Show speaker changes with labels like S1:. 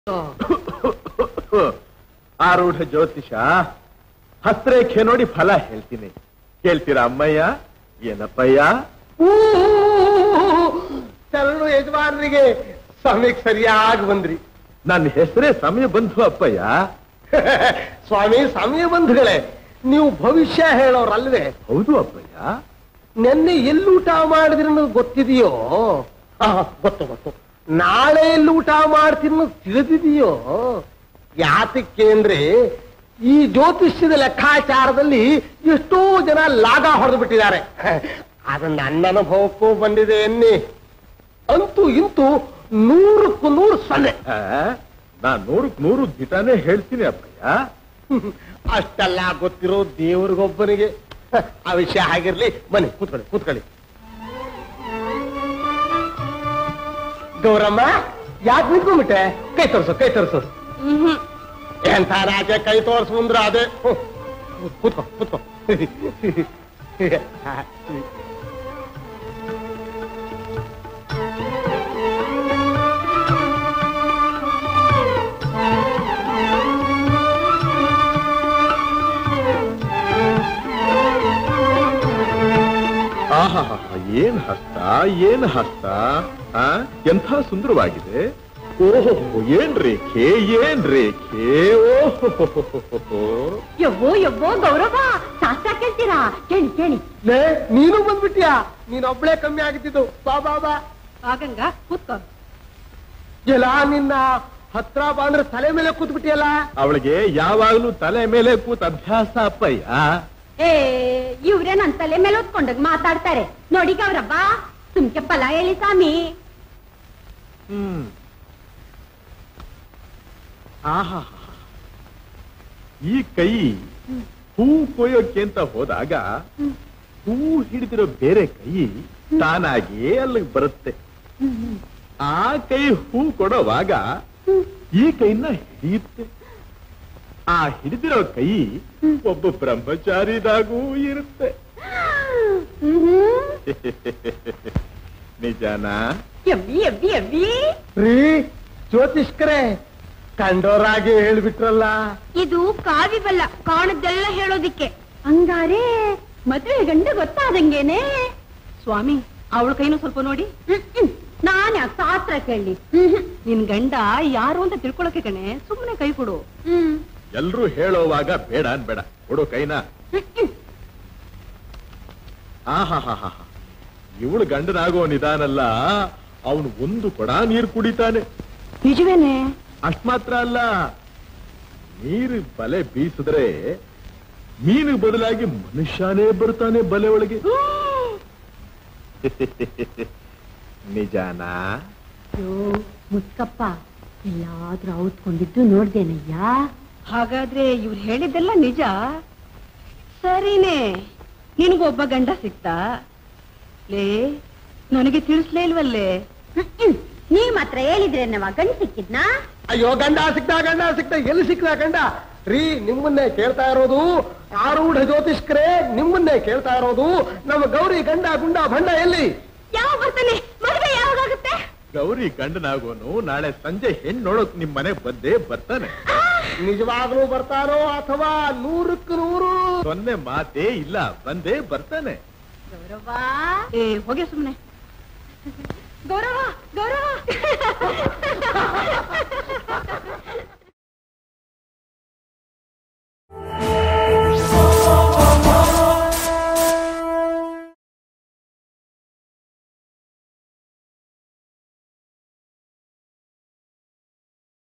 S1: ಆರೂಢ ಜ್ಯೋತಿಷ ಹಸ್ರೇಖೆ ನೋಡಿ ಫಲ ಹೇಳ್ತೀನಿ ಕೇಳ್ತೀರಾ ಅಮ್ಮಯ್ಯ ಏನಪ್ಪಯ್ಯ
S2: ಶರಣು ಯಜಮಾನರಿಗೆ ಸಮಯಕ್ಕೆ ಸರಿಯಾಗಿ ಬಂದ್ರಿ
S1: ನನ್ನ ಹೆಸರೇ ಸಮಯ ಬಂಧು ಅಪ್ಪಯ್ಯ
S2: ಸ್ವಾಮಿ ಸಮಯ ಬಂಧುಗಳೇ ನೀವು ಭವಿಷ್ಯ ಹೇಳೋರಲ್ವೇ
S1: ಹೌದು ಅಪ್ಪಯ್ಯ
S2: ನೆನ್ನೆ ಎಲ್ಲೂಟ ಮಾಡಿದ್ರಿ ಅನ್ನೋದು ಗೊತ್ತಿದೆಯೋ ಆ, ಗೊತ್ತು ಗೊತ್ತು ನಾಳೆ ಎಲ್ಲಿ ಊಟ ಮಾಡ್ತೀನಿ ಅನ್ನೋದು ತಿಳಿದಿದೆಯೋ ಯಾತಕ್ಕೆ ಅಂದ್ರೆ ಈ ಜ್ಯೋತಿಷ್ಯದ ಲೆಕ್ಕಾಚಾರದಲ್ಲಿ ಎಷ್ಟೋ ಜನ ಲಾಗ ಹೊಡೆದು ಬಿಟ್ಟಿದ್ದಾರೆ ಅದು ನನ್ನ ಅನುಭವಕ್ಕೂ ಬಂದಿದೆ ಎನ್ನಿ ಅಂತೂ ಇಂತೂ ನೂರಕ್ಕೂ ನೂರು ಸೊನ್ನೆ
S1: ಆ, ನಾನ್ ನೂರಕ್ ನೂರು ದಿಟಾನೇ ಹೇಳ್ತೀನಿ ಅಪ್ಪಯ್ಯ
S2: ಅಷ್ಟೆಲ್ಲ ಗೊತ್ತಿರೋ ದೇವ್ರಿಗೊಬ್ಬನಿಗೆ ಆ ವಿಷಯ ಆಗಿರ್ಲಿ ಬನ್ನಿ ಕೂತ್ಕೊಳ್ಳಿ ಕೂತ್ಕೊಳ್ಳಿ ಗೌರಮ್ಮ ಯಾಕೆ ನಿಂತ್ಕೊಂಡ್ಬಿಟ್ಟೆ ಕೈ ತೋರ್ಸು ಕೈ ತೋರ್ಸು ಎಂಥ ರಾಜ ಕೈ ತೋರ್ಸು ಅಂದ್ರೆ ಅದೇ ಹ್ಮ್. ಕೂತ್ಕೋ ಕೂತ್ಕೋ
S1: ಆಹಾ ಏನ್ ಹಸ್ತ ಏನ್ ಹಸ್ತ ಆ ಎಂಥ ಸುಂದರವಾಗಿದೆ ಓಹೋ ಏನ್ ರೇಖೆ ಏನ್ ರೇಖೆ ಓಹೋ
S3: ಯವ್ವೋ ಯವ್ವೋ ಗೌರವ ಶಾಸ್ತ್ರ ಕೇಳ್ತೀರಾ ಕೇಳಿ ಕೇಳಿ
S2: ಲೇ ನೀನು ಬಂದ್ಬಿಟ್ಯಾ ನೀನ್ ಒಬ್ಳೆ ಕಮ್ಮಿ ಆಗಿದ್ದು ಬಾ ಬಾ ಬಾ
S3: ಆಗಂಗ ಕೂತ್ಕೋ
S2: ಎಲ್ಲ ನಿನ್ನ ಹತ್ರ ಬಾ ಅಂದ್ರೆ ತಲೆ ಮೇಲೆ ಕೂತ್ಬಿಟ್ಟಿಯಲ್ಲ
S1: ಅವಳಿಗೆ ಯಾವಾಗ್ಲೂ ತಲೆ ಮೇಲೆ ಕೂತ್ ಅಭ್ಯಾಸ ಅಪ್ಪಯ್ಯ
S3: ಏ ಇವ್ರೇ ನನ್ ತಲೆ ಮೇಲೆ ಹೊತ್ಕೊಂಡಾಗ ಮಾತಾಡ್ತಾರೆ ನೋಡಿ ಗೌರವ್ವ ಸುಮ್ಕೆ ಫಲ ಹೇಳಿ ಸ್ವಾಮಿ
S1: ಹ್ಮ್ ಆಹಾ ಈ ಕೈ ಹೂ ಕೊಯ್ಯೋಕೆ ಅಂತ ಹೋದಾಗ ಹೂ ಹಿಡಿದಿರೋ ಬೇರೆ ಕೈ ತಾನಾಗಿಯೇ ಅಲ್ಲಿಗೆ ಬರುತ್ತೆ ಆ ಕೈ ಹೂ ಕೊಡೋವಾಗ ಈ ಕೈನ ಹಿಡಿಯುತ್ತೆ ಆ ಹಿಡಿದಿರೋ ಕೈ ಒಬ್ಬ ಬ್ರಹ್ಮಚಾರಿದಾಗೂ ಇರುತ್ತೆ ನಿಜನಾ
S3: ಎವ್ವಿ ಎವ್ವಿ ಎವ್ವಿ
S2: ರೀ ಜ್ಯೋತಿಷ್ಕರೇ ಕಂಡೋರಾಗಿ ಹೇಳ್ಬಿಟ್ರಲ್ಲ
S3: ಇದು ಕಾವಿ ಬಲ್ಲ ಕಾಣದ್ದೆಲ್ಲ ಹೇಳೋದಿಕ್ಕೆ ಹಂಗಾರೆ ಮದ್ವೆ ಗಂಡ ಗೊತ್ತಾದಂಗೇನೆ
S4: ಸ್ವಾಮಿ ಅವಳ ಕೈನೂ ಸ್ವಲ್ಪ ನೋಡಿ
S3: ನಾನ್ ಯಾಕೆ ಶಾಸ್ತ್ರ ಕೇಳಿ
S4: ನಿನ್ ಗಂಡ ಯಾರು ಅಂತ ತಿಳ್ಕೊಳಕ್ಕೆ ಕಣೆ ಸುಮ್ಮನೆ ಕೈ ಕೊಡು
S3: ಹ್ಮ್
S1: ಎಲ್ರೂ ಹೇಳೋವಾಗ ಬೇಡ ಅನ್ಬೇಡ ಕೊಡು ಕೈನ ಆಹಾಹಾಹಾ ಇವಳು ಗಂಡನಾಗೋ ನಿಧಾನಲ್ಲ ಅವನು ಒಂದು ಕೊಡ ನೀರು ಕುಡಿತಾನೆ
S4: ನಿಜವೇನೆ
S1: ಅಷ್ಟ್ ಮಾತ್ರ ಅಲ್ಲ ನೀರು ಬಲೆ ಬೀಸಿದ್ರೆ ಮೀನು ಬದಲಾಗಿ ಮನುಷ್ಯನೇ ಬರ್ತಾನೆ ಬಲೆ ಒಳಗೆ ನಿಜಾನಾ
S3: ಅಯ್ಯೋ ಮುಸ್ಕಪ್ಪ ಎಲ್ಲಾದ್ರೂ ಔತ್ಕೊಂಡಿದ್ದು ನೋಡ್ದೇನಯ್ಯ
S4: ಹಾಗಾದ್ರೆ ಇವ್ರು ಹೇಳಿದ್ದೆಲ್ಲ ನಿಜ ಸರಿನೇ ನಿನಗೊಬ್ಬ ಗಂಡ ಸಿಕ್ತಾ ಲೇ ನನಗೆ ತಿಳಿಸ್ಲೇ ಇಲ್ವಲ್ಲೇ
S3: ನೀವ್ ಮಾತ್ರ ಹೇಳಿದ್ರೆ ನಾವ ಗಂಡ ಸಿಕ್ಕಿದ್ನಾ
S2: ಅಯ್ಯೋ ಗಂಡ ಸಿಕ್ತ ಗಂಡ ಸಿಕ್ತ ಎಲ್ಲಿ ಸಿಕ್ತ ಗಂಡ ರೀ ನಿಮ್ಮನ್ನೇ ಕೇಳ್ತಾ ಇರೋದು ಆರೂಢ ಜ್ಯೋತಿಷ್ಕರೇ ನಿಮ್ಮನ್ನೇ ಕೇಳ್ತಾ ಇರೋದು ನಮ್ಮ ಗೌರಿ ಗಂಡ ಗುಂಡ ಭಂಡ ಎಲ್ಲಿ
S3: ಯಾವಾಗ ಬರ್ತಾನೆ ಮದುವೆ ಯಾವಾಗುತ್ತೆ
S1: ಗೌರಿ ಗಂಡನಾಗೋನು ನಾಳೆ ಸಂಜೆ ಹೆಣ್ಣು ನೋಡೋಕ್ ನಿಮ್ ಮನೆ ಬಂದೇ ಬರ್ತಾನೆ
S2: ನಿಜವಾಗ್ಲೂ ಬರ್ತಾರೋ ಅಥವಾ ನೂರಕ್ಕೆ ನೂರು
S1: ಸೊನ್ನೆ ಮಾತೇ ಇಲ್ಲ ಬಂದೇ ಬರ್ತಾನೆ
S3: ಗೌರವ
S4: ಏ ಹೋಗೆ ಸುಮ್ಮನೆ
S3: ಗೌರವ ಗೌರವ